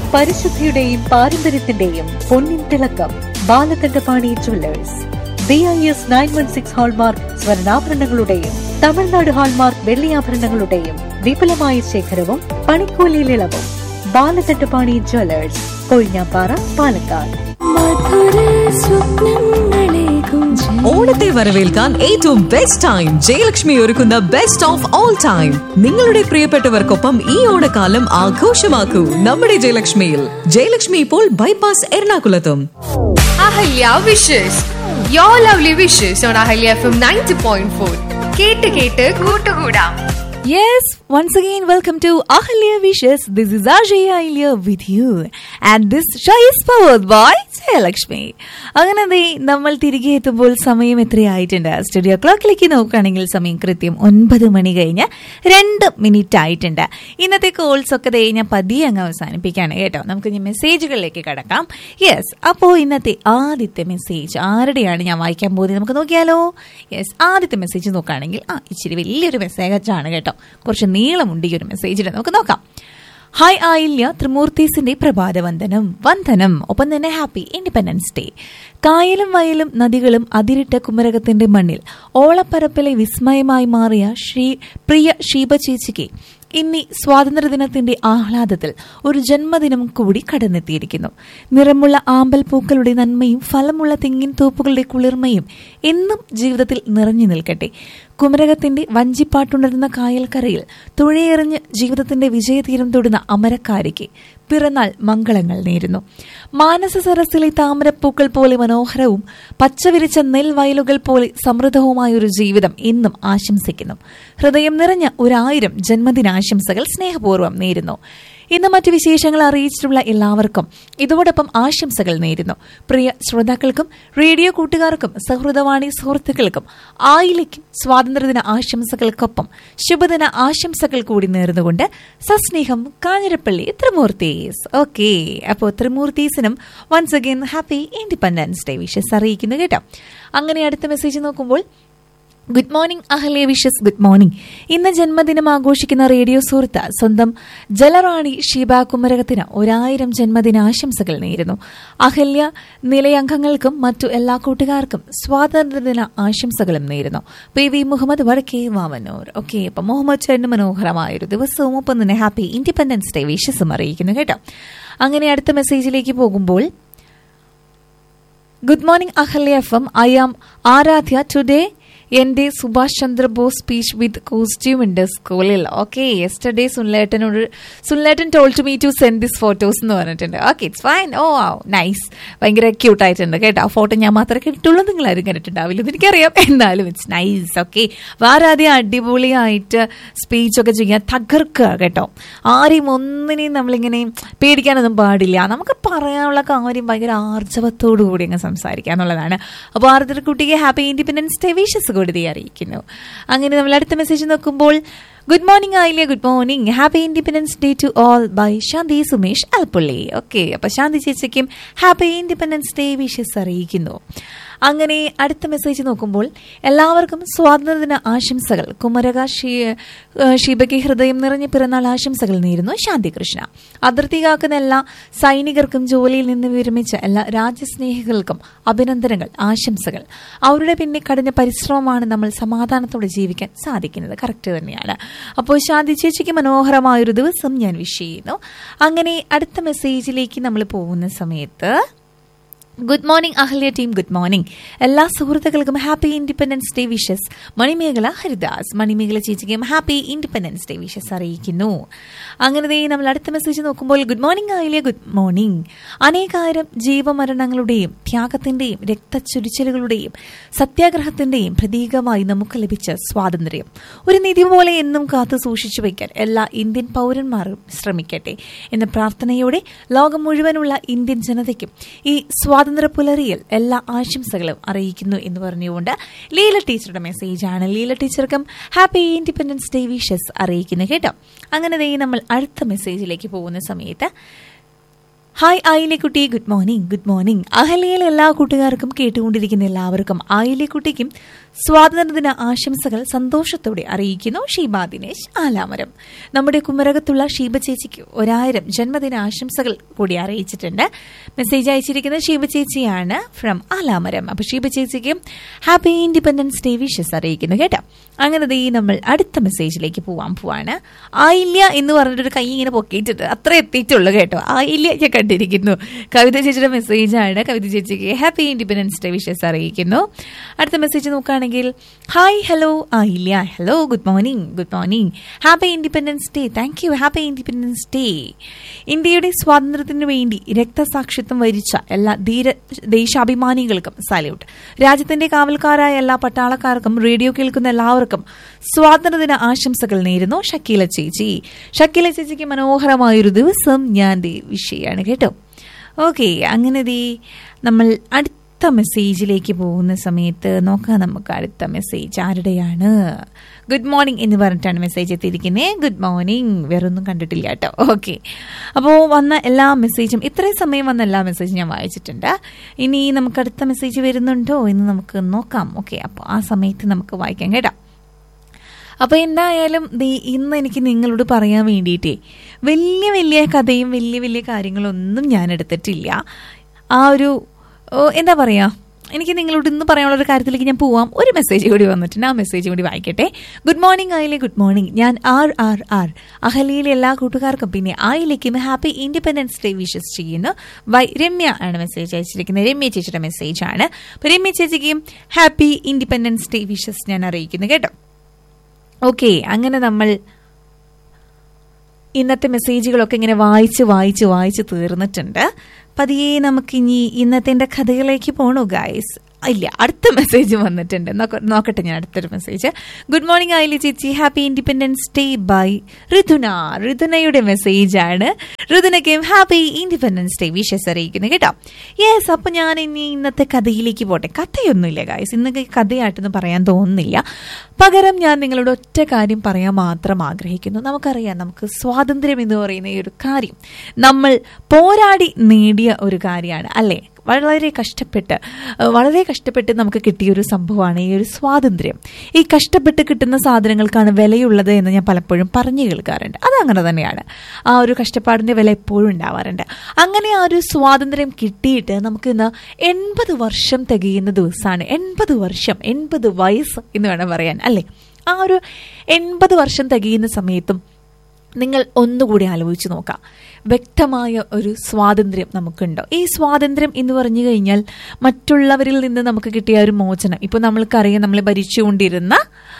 പരിശുദ്ധിയുടെയും പാരമ്പര്യത്തിന്റെയും പൊന്നിൻ തിളക്കം Balakandapani jewellers B I S nine one six hallmark സ്വർണ്ണാഭരണങ്ങളുടെയും തമിഴ്നാട് ഹാൾമാർക്ക് വെള്ളിയാഭരണങ്ങളുടെയും വിപുലമായ ശേഖരവും പണിക്കൂലിയിൽ ഇളവും ബാലകണ്ഠപാണി ജ്വല്ലേഴ്സ് കൊഴിഞ്ഞാപ്പാറ പാലക്കാട് ഓണത്തെ വരവേൽക്കാൻ ഏറ്റവും ബെസ്റ്റ് ടൈം ജയലക്ഷ്മി ഒരുക്കുന്ന ബെസ്റ്റ് ഓഫ് ഓൾ ടൈം നിങ്ങളുടെ പ്രിയപ്പെട്ടവർക്കൊപ്പം ഈ ഓണക്കാലം ആഘോഷമാക്കൂ നമ്മുടെ ജയലക്ഷ്മിയിൽ ജയലക്ഷ്മി ഇപ്പോൾ ബൈപ്പാസ് എറണാകുളത്തും Ahalya wishes your lovely wishes on Ahalya F M ninety point four കേട്ട് കേട്ട് കൂട്ടുകൂടാം Yes, once again, welcome to Ahalya Wishes. This is Ajay Ahalya with you. And this show is powered by Jayalakshmi അങ്ങനെ ദേ നമ്മൾ തിരികെ എത്തുമ്പോൾ സമയം എത്രയായിട്ടുണ്ട് സ്റ്റുഡിയോ ക്ലോക്കിലേക്ക് നോക്കുകയാണെങ്കിൽ സമയം കൃത്യം ഒൻപത് മണി കഴിഞ്ഞ് രണ്ട് മിനിറ്റ് ആയിട്ടുണ്ട് ഇന്നത്തെ കോൾസ് ഒക്കെ ദേ ഞാൻ പതിയെ അങ്ങ് അവസാനിപ്പിക്കുകയാണ് കേട്ടോ നമുക്ക് ഇനി മെസ്സേജുകളിലേക്ക് കടക്കാം യെസ് അപ്പോൾ ഇന്നത്തെ ആദ്യത്തെ മെസ്സേജ് ആരുടെയാണ് ഞാൻ വായിക്കാൻ പോകുന്നത് നമുക്ക് നോക്കിയാലോ യെസ് ആദ്യത്തെ മെസ്സേജ് നോക്കുകയാണെങ്കിൽ ആ ഇച്ചിരി വലിയൊരു മെസ്സേജാണ് കേട്ടോ കുറച്ച് നീളമുണ്ട് ഈ ഒരു മെസ്സേജിൽ നമുക്ക് നോക്കാം ഹായ് ആയില്യ ത്രിമൂർത്തീസിന്റെ പ്രഭാതവന്ദനം വന്ദനം ഒപ്പം തന്നെ ഹാപ്പി ഇൻഡിപെൻഡൻസ് ഡേ കായലും വയലും നദികളും അതിരിട്ട കുമരകത്തിന്റെ മണ്ണിൽ ഓളപ്പരപ്പിലെ വിസ്മയമായി മാറിയ ശ്രീ പ്രിയ ഷീബ ചേച്ചിക്ക് ഇന്നീ സ്വാതന്ത്ര്യദിനത്തിന്റെ ആഹ്ലാദത്തിൽ ഒരു ജന്മദിനം കൂടി കടന്നെത്തിയിരിക്കുന്നു നിറമുള്ള ആമ്പൽ പൂക്കളുടെ നന്മയും ഫലമുള്ള തെങ്ങിൻ തോപ്പുകളുടെ കുളിർമയും എന്നും ജീവിതത്തിൽ നിറഞ്ഞു നിൽക്കട്ടെ കുമരകത്തിന്റെ വഞ്ചിപ്പാട്ടുണരുന്ന കായൽക്കരയിൽ തുഴയെറിഞ്ഞ് ജീവിതത്തിന്റെ വിജയതീരം തൊടുന്ന അമരക്കാരിക്ക് പിറന്നാൾ മംഗളങ്ങൾ നേരുന്നു മാനസ സരസിലെ താമരപ്പൂക്കൾ പോലെ മനോഹരവും പച്ചവിരിച്ച നെൽവയലുകൾ പോലെ സമൃദ്ധവുമായ ഒരു ജീവിതം എന്നും ആശംസിക്കുന്നു ഹൃദയം നിറഞ്ഞ ഒരായിരം ജന്മദിനാശംസകൾ സ്നേഹപൂർവ്വം നേരുന്നു ഇന്ന് മറ്റു വിശേഷങ്ങൾ അറിയിച്ചിട്ടുള്ള എല്ലാവർക്കും ഇതോടൊപ്പം ആശംസകൾ നേരുന്നു പ്രിയ ശ്രോതാക്കൾക്കും റേഡിയോ കൂട്ടുകാർക്കും സൗഹൃദവാണി സുഹൃത്തുക്കൾക്കും ആയിലേക്കും സ്വാതന്ത്ര്യദിന ആശംസകൾക്കൊപ്പം ശുഭദിന ആശംസകൾ കൂടി നേർന്നുകൊണ്ട് സസ്നേഹം കാഞ്ഞിരപ്പള്ളി ത്രിമൂർത്തീസ് ഓക്കെ അപ്പോൾ ത്രിമൂർത്തീസിനും once again happy independence day wishes അറിയിക്കുന്നു കേട്ടോ അങ്ങനെ അടുത്ത മെസ്സേജ് നോക്കുമ്പോൾ good morning Ahalya wishes good morning ഇന്ന് ജന്മദിനം ആഘോഷിക്കുന്ന റേഡിയോ സുഹൃത്ത് സ്വന്തം ജലറാണി ഷീബ കുമരകത്തിന് ഒരായിരം ജന്മദിനാശംസകൾ നേരുന്നു അഹല്യ നിലയംഗങ്ങൾക്കും മറ്റു എല്ലാ കൂട്ടുകാർക്കും സ്വാതന്ത്ര്യദിന ആശംസകളും നേരുന്നു പി വി മുഹമ്മദ് വടക്കേ വാവന്നൂർ ഓക്കെ അപ്പൊ മുഹമ്മദ് ചേട്ടന് മനോഹരമായ ഒരു ദിവസവും ഒപ്പം തന്നെ ഹാപ്പി ഇൻഡിപെൻഡൻസ് ഡേ വിഷസും അറിയിക്കുന്നു കേട്ടോ അങ്ങനെ അടുത്ത മെസ്സേജിലേക്ക് പോകുമ്പോൾ good morning Ahalya F M I am Aaradhya today എന്റെ Subhash Chandrabose speech with costume ഉണ്ട് സ്കൂളിൽ ഓക്കെ യെസ്റ്റർഡേ സുനിലേട്ടനോട് സുനിലേട്ടൻ told to me to send this photos എന്ന് പറഞ്ഞിട്ടുണ്ട് ഓക്കെ ഇറ്റ്സ് ഫൈൻ ഓ ആ നൈസ് ഭയങ്കര ക്യൂട്ട് ആയിട്ടുണ്ട് കേട്ടോ ആ ഫോട്ടോ ഞാൻ മാത്രമേ കണ്ടിട്ടുള്ളൂ നിങ്ങളാരും കണ്ടിട്ടുണ്ടാവില്ല എന്ന് എനിക്കറിയാം എന്നാലും ഇറ്റ്സ് നൈസ് ഓക്കെ വേറെ അടിപൊളിയായിട്ട് സ്പീച്ചൊക്കെ ചെയ്യാൻ തകർക്കുക കേട്ടോ ആരെയും ഒന്നിനെയും നമ്മളിങ്ങനെ പേടിക്കാനൊന്നും പാടില്ല നമുക്ക് പറയാനുള്ള കാര്യം ഭയങ്കര ആർജവത്തോടു കൂടി അങ്ങ് സംസാരിക്കുക എന്നുള്ളതാണ് അപ്പോൾ ആർദ്ര കുട്ടിക്ക് ഹാപ്പി ഇൻഡിപെൻഡൻസ് ഡേ വിഷസ് കൊടുത്തി അറിയിക്കുന്നു അങ്ങനെ നമ്മൾ അടുത്ത മെസ്സേജ് നോക്കുമ്പോൾ ഗുഡ് മോർണിംഗ് ആയില്ലേ good morning happy independence day to all by Shanti Sumesh Alppully okay അപ്പൊ ശാന്തി ചേച്ചിക്കും ഹാപ്പി ഇൻഡിപെൻഡൻസ് ഡേ വിഷസ് അറിയിക്കുന്നു അങ്ങനെ അടുത്ത മെസ്സേജ് നോക്കുമ്പോൾ എല്ലാവർക്കും സ്വാതന്ത്ര്യദിന ആശംസകൾ കുമരക ഷീബയ്ക്ക് ഹൃദയം നിറഞ്ഞ പിറന്നാൾ ആശംസകൾ നേരുന്നു ശാന്തി കൃഷ്ണ അതിർത്തി കാക്കുന്ന എല്ലാ സൈനികർക്കും ജോലിയിൽ നിന്ന് വിരമിച്ച എല്ലാ രാജ്യസ്നേഹികൾക്കും അഭിനന്ദനങ്ങൾ ആശംസകൾ അവരുടെ പിന്നെ കഠിന പരിശ്രമമാണ് നമ്മൾ സമാധാനത്തോടെ ജീവിക്കാൻ സാധിക്കുന്നത് കറക്റ്റ് തന്നെയാണ് അപ്പോൾ ശാന്തി ചേച്ചിക്ക് മനോഹരമായൊരു ദിവസം ഞാൻ വിഷ് ചെയ്യുന്നു അങ്ങനെ അടുത്ത മെസ്സേജിലേക്ക് നമ്മൾ പോകുന്ന സമയത്ത് good morning Ahalya team good morning എല്ലാ സുഹൃത്തുക്കൾക്കും happy independence day wishes Manimekhala Haridas Manimekhala ചേച്ചിക്കും ഹാപ്പി ഇൻഡിപെൻഡൻസ് ഡേ വിഷസ് അറിയിക്കുന്നു അങ്ങനെ നമ്മൾ അടുത്ത മെസ്സേജ് നോക്കുമ്പോൾ good morning Ahalya good morning അനേകായിരം ജീവമരണങ്ങളുടെയും ത്യാഗത്തിന്റെയും രക്തച്ചൊരിച്ചിലുകളുടെയും സത്യാഗ്രഹത്തിന്റെയും പ്രതീകമായി നമുക്ക് ലഭിച്ച സ്വാതന്ത്ര്യം ഒരു നിധി പോലെ എന്നും കാത്തു സൂക്ഷിച്ചു വയ്ക്കാൻ എല്ലാ ഇന്ത്യൻ പൗരന്മാരും ശ്രമിക്കട്ടെ എന്ന പ്രാർത്ഥനയോടെ ലോകം മുഴുവനുള്ള ഇന്ത്യൻ ജനതയ്ക്കും ഈ സ്വാതന്ത്ര്യ പുലരിയിൽ എല്ലാ ആശംസകളും അറിയിക്കുന്നു എന്ന് പറഞ്ഞുകൊണ്ട് ലീല ടീച്ചറുടെ മെസ്സേജാണ് ലീല ടീച്ചർക്കും ഹാപ്പി ഇൻഡിപെൻഡൻസ് ഡേ വിഷസ് അറിയിക്കുന്നു കേട്ടോ അങ്ങനെ ദേ നമ്മൾ അടുത്ത മെസ്സേജിലേക്ക് പോകുന്ന സമയത്ത് ഹായ് ആയിലെ കുട്ടി ഗുഡ് മോർണിംഗ് ഗുഡ് മോർണിംഗ് അഹലയിലെ എല്ലാ കൂട്ടുകാർക്കും കേട്ടുകൊണ്ടിരിക്കുന്ന എല്ലാവർക്കും ആയിലെ കുട്ടിക്കും സ്വാതന്ത്ര്യദിന ആശംസകൾ സന്തോഷത്തോടെ അറിയിക്കുന്നു ഷീബ ദിനേശ് ആലാമരം നമ്മുടെ കുമരകത്തുള്ള ഷീബ ചേച്ചിക്ക് ഒരായിരം ജന്മദിന ആശംസകൾ കൂടി അറിയിച്ചിട്ടുണ്ട് മെസ്സേജ് അയച്ചിരിക്കുന്നത് ഷീബ ചേച്ചിയാണ് ഫ്രം ആലാമരം അപ്പൊ ഷീബ ചേച്ചിക്ക് ഹാപ്പി ഇൻഡിപെൻഡൻസ് ഡേ വിഷസ് അറിയിക്കുന്നു കേട്ടോ അങ്ങനെ ദേ നമ്മൾ അടുത്ത മെസ്സേജിലേക്ക് പോവാൻ പോവാണ് ആയില്യ എന്ന് പറഞ്ഞിട്ടൊരു കൈ ഇങ്ങനെ പൊക്കിയിട്ടിട്ട് അത്ര എത്തിയിട്ടുള്ളൂ കേട്ടോ ആയില്യ ഞാൻ കണ്ടിരിക്കുന്നു കവിത ചേച്ചിയുടെ മെസ്സേജാണ് കവിത ചേച്ചിക്ക് ഹാപ്പി ഇൻഡിപെൻഡൻസ് ഡേ വിഷസ് അറിയിക്കുന്നു അടുത്ത മെസ്സേജ് നോക്കുകയാണെങ്കിൽ hi hello Ayilya hello good morning good morning happy independence day thank you happy independence day ഇന്ത്യയുടെ സ്വാതന്ത്ര്യത്തിന് വേണ്ടി രക്തസാക്ഷിത്വം വരിച്ച എല്ലാ ധീര ദേശാഭിമാനികൾക്കും സല്യൂട്ട് രാജ്യത്തിന്റെ കാവൽക്കാരായ എല്ലാ പട്ടാളക്കാർക്കും റേഡിയോ കേൾക്കുന്ന എല്ലാവർക്കും സ്വാതന്ത്ര്യദിന ആശംസകൾ നേരുന്നു ഷക്കീല ചേച്ചി ഷക്കീല ചേച്ചിക്ക് മനോഹരമായൊരു ദിവസം ഞാൻ ദേ വിഷയാണ് കേട്ടോ ഓക്കെ അങ്ങനെ ദേ നമ്മൾ അടുത്ത മെസ്സേജിലേക്ക് പോകുന്ന സമയത്ത് നോക്കാം നമുക്ക് അടുത്ത മെസ്സേജ് ആരുടെയാണ് ഗുഡ് മോർണിംഗ് എന്ന് പറഞ്ഞിട്ടാണ് മെസ്സേജ് എത്തിയിരിക്കുന്നത് ഗുഡ് മോർണിംഗ് വേറൊന്നും കണ്ടിട്ടില്ല കേട്ടോ ഓക്കെ അപ്പോൾ വന്ന എല്ലാ മെസ്സേജും ഇത്രയും സമയം വന്ന എല്ലാ മെസ്സേജും ഞാൻ വായിച്ചിട്ടുണ്ട് ഇനി നമുക്ക് അടുത്ത മെസ്സേജ് വരുന്നുണ്ടോ എന്ന് നമുക്ക് നോക്കാം ഓക്കെ അപ്പോൾ ആ സമയത്ത് നമുക്ക് വായിക്കാം കേട്ടോ അപ്പോൾ എന്തായാലും ദേ ഇന്ന് എനിക്ക് നിങ്ങളോട് പറയാൻ വേണ്ടിയിട്ടേ വലിയ വലിയ കഥയും വലിയ വലിയ കാര്യങ്ങളൊന്നും ഞാൻ എടുത്തിട്ടില്ല ആ ഒരു ഓ, എന്താ പറയുക എനിക്ക് നിങ്ങളോട് ഇന്ന് പറയാനുള്ള ഒരു കാര്യത്തിലേക്ക് ഞാൻ പോവാം ഒരു മെസ്സേജ് കൂടി വന്നിട്ടുണ്ട് ആ മെസ്സേജ് കൂടി വായിക്കട്ടെ ഗുഡ് മോർണിംഗ് ആയിലെ ഗുഡ് മോർണിംഗ് ഞാൻ ആർ ആർ ആർ അഹലിയിലെ എല്ലാ കൂട്ടുകാർക്കും പിന്നെ ആയിലേക്കും ഹാപ്പി ഇൻഡിപെൻഡൻസ് ഡേ വിഷസ് ചെയ്യുന്നു വൈ രമ്യ ആണ് മെസ്സേജ് അയച്ചിരിക്കുന്നത് രമ്യ ചേച്ചിയുടെ മെസ്സേജ് ആണ് അപ്പോൾ രമ്യ ചേച്ചിക്കും ഹാപ്പി ഇൻഡിപെൻഡൻസ് ഡേ വിഷസ് ഞാൻ അറിയിക്കുന്നു കേട്ടോ ഓക്കെ അങ്ങനെ നമ്മൾ ഇന്നത്തെ മെസ്സേജുകളൊക്കെ ഇങ്ങനെ വായിച്ച് വായിച്ച് വായിച്ച് തീർന്നിട്ടുണ്ട് പതിയെ നമുക്കിനി ഇന്നത്തെ കഥകളിലേക്ക് പോണു ഗായ്സ് ഇല്ല അടുത്ത മെസ്സേജ് വന്നിട്ടുണ്ട് നോക്ക- നോക്കട്ടെ ഞാൻ അടുത്തൊരു മെസ്സേജ് ഗുഡ് മോർണിംഗ് ആയിലി ചേച്ചി happy independence day by Rithuna ഋതുനയുടെ മെസ്സേജ് ആണ് ഋതുനയ്ക്കും ഹാപ്പി ഇൻഡിപെൻഡൻസ് ഡേ വിഷസ് അറിയിക്കുന്നു കേട്ടോ യെസ് അപ്പൊ ഞാൻ ഇനി ഇന്നത്തെ കഥയിലേക്ക് പോട്ടെ കഥയൊന്നുമില്ല ഗായ്സ് ഇന്നൊക്കെ കഥയായിട്ടൊന്നും പറയാൻ തോന്നുന്നില്ല പകരം ഞാൻ നിങ്ങളോട് ഒറ്റ കാര്യം പറയാൻ മാത്രം ആഗ്രഹിക്കുന്നു നമുക്കറിയാം നമുക്ക് സ്വാതന്ത്ര്യം എന്ന് പറയുന്ന ഈ ഒരു കാര്യം നമ്മൾ പോരാടി നേടിയ ഒരു കാര്യമാണ് അല്ലേ വളരെ കഷ്ടപ്പെട്ട് ഏഹ് വളരെ കഷ്ടപ്പെട്ട് നമുക്ക് കിട്ടിയ ഒരു സംഭവമാണ് ഈ ഒരു സ്വാതന്ത്ര്യം ഈ കഷ്ടപ്പെട്ട് കിട്ടുന്ന സാധനങ്ങൾക്കാണ് വിലയുള്ളത് എന്ന് ഞാൻ പലപ്പോഴും പറഞ്ഞു കേൾക്കാറുണ്ട് അത് അങ്ങനെ തന്നെയാണ് ആ ഒരു കഷ്ടപ്പാടിന്റെ വില എപ്പോഴും ഉണ്ടാവാറുണ്ട് അങ്ങനെ ആ ഒരു സ്വാതന്ത്ര്യം കിട്ടിയിട്ട് നമുക്ക് ഇന്ന് എൺപത് വർഷം തികയുന്ന ദിവസമാണ് എൺപത് വർഷം എൺപത് വയസ്സ് എന്ന് വേണം പറയാൻ അല്ലേ ആ ഒരു എൺപത് വർഷം തികയുന്ന സമയത്തും നിങ്ങൾ ഒന്നുകൂടി ആലോചിച്ച് നോക്കാം വ്യക്തമായ ഒരു സ്വാതന്ത്ര്യം നമുക്കുണ്ടോ ഈ സ്വാതന്ത്ര്യം എന്ന് പറഞ്ഞു കഴിഞ്ഞാൽ മറ്റുള്ളവരിൽ നിന്ന് നമുക്ക് കിട്ടിയ ഒരു മോചനം ഇപ്പോൾ നമ്മൾക്കറിയാം നമ്മൾ ഭരിച്ചുകൊണ്ടിരുന്ന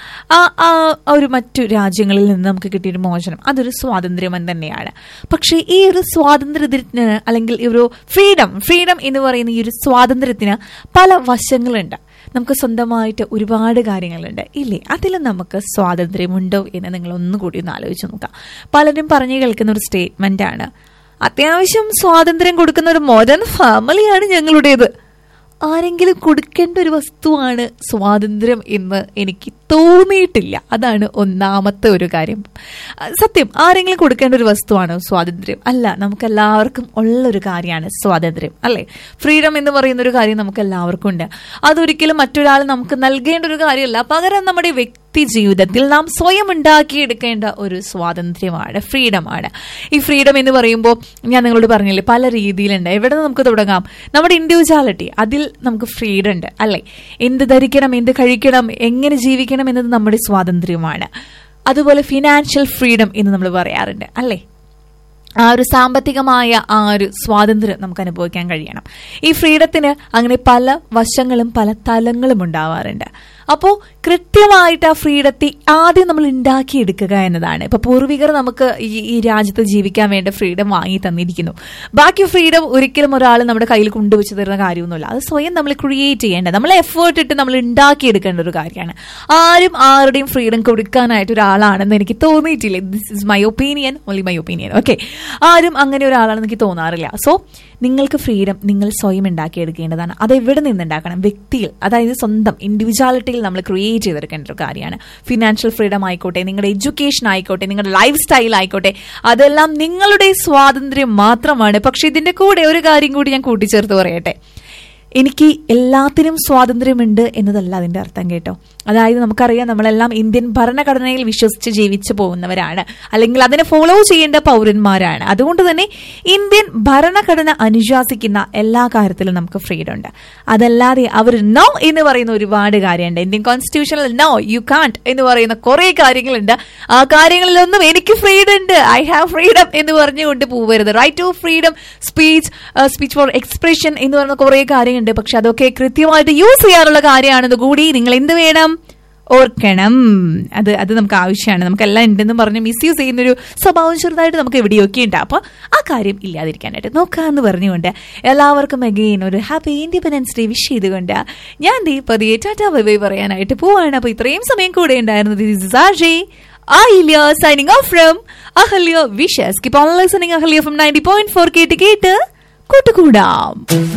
ആ ആ ഒരു മറ്റു രാജ്യങ്ങളിൽ നിന്ന് നമുക്ക് കിട്ടിയൊരു മോചനം അതൊരു സ്വാതന്ത്ര്യം തന്നെയാണ് പക്ഷേ ഈ ഒരു സ്വാതന്ത്ര്യത്തിന് അല്ലെങ്കിൽ ഈ ഒരു ഫ്രീഡം ഫ്രീഡം എന്ന് പറയുന്ന ഈ ഒരു സ്വാതന്ത്ര്യത്തിന് പല വശങ്ങളുണ്ട് നമുക്ക് സ്വന്തമായിട്ട് ഒരുപാട് കാര്യങ്ങളുണ്ട് ഇല്ലേ അതിലും നമുക്ക് സ്വാതന്ത്ര്യമുണ്ടോ എന്ന് നിങ്ങൾ ഒന്നുകൂടി ഒന്ന് ആലോചിച്ച് നോക്കാം പലരും പറഞ്ഞു കേൾക്കുന്ന ഒരു സ്റ്റേറ്റ്മെന്റ് ആണ് അത്യാവശ്യം സ്വാതന്ത്ര്യം കൊടുക്കുന്ന ഒരു മോഡേൺ ഫാമിലിയാണ് ഞങ്ങളുടേത് ആരെങ്കിലും കൊടുക്കേണ്ട ഒരു വസ്തുവാണ് സ്വാതന്ത്ര്യം എന്ന് എനിക്ക് തോന്നിയിട്ടില്ല അതാണ് ഒന്നാമത്തെ ഒരു കാര്യം അഹ് സത്യം ആരെങ്കിലും കൊടുക്കേണ്ട ഒരു വസ്തുവാണ് സ്വാതന്ത്ര്യം അല്ല നമുക്ക് എല്ലാവർക്കും ഉള്ള ഒരു കാര്യമാണ് സ്വാതന്ത്ര്യം അല്ലേ ഫ്രീഡം എന്ന് പറയുന്ന ഒരു കാര്യം നമുക്ക് എല്ലാവർക്കും ഉണ്ട് അതൊരിക്കലും മറ്റൊരാൾ നമുക്ക് നൽകേണ്ട ഒരു കാര്യമല്ല പകരം നമ്മുടെ വ്യക്തി ജീവിതത്തിൽ നാം സ്വയം ഉണ്ടാക്കിയെടുക്കേണ്ട ഒരു സ്വാതന്ത്ര്യമാണ് ഫ്രീഡമാണ് ഈ ഫ്രീഡം എന്ന് പറയുമ്പോൾ ഞാൻ നിങ്ങളോട് പറഞ്ഞില്ലേ പല രീതിയിലുണ്ട് എവിടെ നിന്ന് നമുക്ക് തുടങ്ങാം നമ്മുടെ ഇൻഡിവിജ്വാലിറ്റി അതിൽ നമുക്ക് ഫ്രീഡം ഉണ്ട് അല്ലേ എന്ത് ധരിക്കണം എന്ത് കഴിക്കണം എങ്ങനെ ജീവിക്കണം എന്നത് നമ്മുടെ സ്വാതന്ത്ര്യമാണ് അതുപോലെ ഫിനാൻഷ്യൽ ഫ്രീഡം എന്ന് നമ്മൾ പറയാറുണ്ട് അല്ലേ ആ ഒരു സാമ്പത്തികമായ ആ ഒരു സ്വാതന്ത്ര്യം നമുക്ക് അനുഭവിക്കാൻ കഴിയണം ഈ ഫ്രീഡത്തിന് അങ്ങനെ പല വശങ്ങളും പല തലങ്ങളും ഉണ്ടാവാറുണ്ട് അപ്പോൾ കൃത്യമായിട്ട് ആ ഫ്രീഡത്തെ ആദ്യം നമ്മൾ ഉണ്ടാക്കിയെടുക്കുക എന്നതാണ് ഇപ്പൊ പൂർവികർ നമുക്ക് ഈ ഈ രാജ്യത്ത് ജീവിക്കാൻ വേണ്ട ഫ്രീഡം വാങ്ങി തന്നിരിക്കുന്നു ബാക്കി ഫ്രീഡം ഒരിക്കലും ഒരാൾ നമ്മുടെ കയ്യിൽ കൊണ്ടുവച്ച് തരുന്ന കാര്യമൊന്നുമില്ല അത് സ്വയം നമ്മൾ ക്രിയേറ്റ് ചെയ്യേണ്ടത് നമ്മൾ എഫേർട്ട് ഇട്ട് നമ്മൾ ഉണ്ടാക്കിയെടുക്കേണ്ട ഒരു കാര്യമാണ് ആരും ആരുടെയും ഫ്രീഡം കൊടുക്കാനായിട്ട് ഒരാളാണെന്ന് എനിക്ക് തോന്നിയിട്ടില്ല this is my opinion only my opinion okay ആരും അങ്ങനെ ഒരാളാണെന്ന് എനിക്ക് തോന്നാറില്ല സോ നിങ്ങൾക്ക് ഫ്രീഡം നിങ്ങൾ സ്വയം ഉണ്ടാക്കിയെടുക്കേണ്ടതാണ് അത് എവിടെ നിന്നുണ്ടാക്കണം വ്യക്തിയിൽ അതായത് സ്വന്തം ഇൻഡിവിജ്വാലിറ്റിയിൽ സ്റ്റൈൽ നമ്മൾ ക്രിയേറ്റ് ചെയ്തെടുക്കേണ്ട ഒരു കാര്യമാണ് ഫിനാൻഷ്യൽ ഫ്രീഡം ആയിക്കോട്ടെ നിങ്ങളുടെ എഡ്യൂക്കേഷൻ ആയിക്കോട്ടെ നിങ്ങളുടെ ലൈഫ് സ്റ്റൈൽ ആയിക്കോട്ടെ അതെല്ലാം നിങ്ങളുടെ സ്വാതന്ത്ര്യം മാത്രമാണ് പക്ഷെ ഇതിന്റെ കൂടെ ഒരു കാര്യം കൂടി ഞാൻ കൂട്ടിച്ചേർത്ത് പറയട്ടെ എനിക്ക് എല്ലാത്തിനും സ്വാതന്ത്ര്യമുണ്ട് എന്നതല്ല അതിന്റെ അർത്ഥം കേട്ടോ അതായത് നമുക്കറിയാം നമ്മളെല്ലാം ഇന്ത്യൻ ഭരണഘടനയിൽ വിശ്വസിച്ച് ജീവിച്ചു പോകുന്നവരാണ് അല്ലെങ്കിൽ അതിനെ ഫോളോ ചെയ്യേണ്ട പൗരന്മാരാണ് അതുകൊണ്ട് തന്നെ ഇന്ത്യൻ ഭരണഘടന അനുശാസിക്കുന്ന എല്ലാ കാര്യത്തിലും നമുക്ക് ഫ്രീഡം ഉണ്ട് അതല്ലാതെ അവർ നോ എന്ന് പറയുന്ന ഒരുപാട് കാര്യമുണ്ട് ഇന്ത്യൻ കോൺസ്റ്റിറ്റ്യൂഷനിൽ നോ യു കാണ്ട് എന്ന് പറയുന്ന കുറെ കാര്യങ്ങളുണ്ട് ആ കാര്യങ്ങളിലൊന്നും എനിക്ക് ഫ്രീഡം ഉണ്ട് ഐ ഹാവ് ഫ്രീഡം എന്ന് പറഞ്ഞുകൊണ്ട് പോവരുത് right to freedom speech speech for expression എന്ന് പറയുന്ന കുറെ കാര്യങ്ങളുണ്ട് പക്ഷെ അതൊക്കെ കൃത്യമായിട്ട് യൂസ് ചെയ്യാനുള്ള കാര്യമാണെന്ന് കൂടി നിങ്ങൾ എന്ത് വേണം ഓർക്കണം അത് അത് നമുക്ക് ആവശ്യമാണ് നമുക്കെല്ലാം ഉണ്ടെന്ന് പറഞ്ഞ് മിസ്യൂസ് ചെയ്യുന്നൊരു സ്വഭാവം ചെറുതായിട്ട് നമുക്ക് എവിടെയൊക്കെ ഉണ്ട് അപ്പോൾ ആ കാര്യം ഇല്ലാതിരിക്കാനായിട്ട് നോക്കാമെന്ന് പറഞ്ഞുകൊണ്ട് എല്ലാവർക്കും അഗെയിൻ ഒരു ഹാപ്പി ഇൻഡിപെൻഡൻസ് ഡേ വിഷ് ചെയ്തുകൊണ്ട് ഞാൻ ദീ പതിയെ ടാറ്റാ ബൈ ബൈ പറയാനായിട്ട് പോവാണ് അപ്പോൾ ഇത്രയും സമയം കൂടെ ഉണ്ടായിരുന്നത് this is RJ. Ahilia signing off from Ahalya Wishes. Keep on listening Ahalya from 90.4 കേട്ട് കേട്ട് കൂട്ടുകൂടാം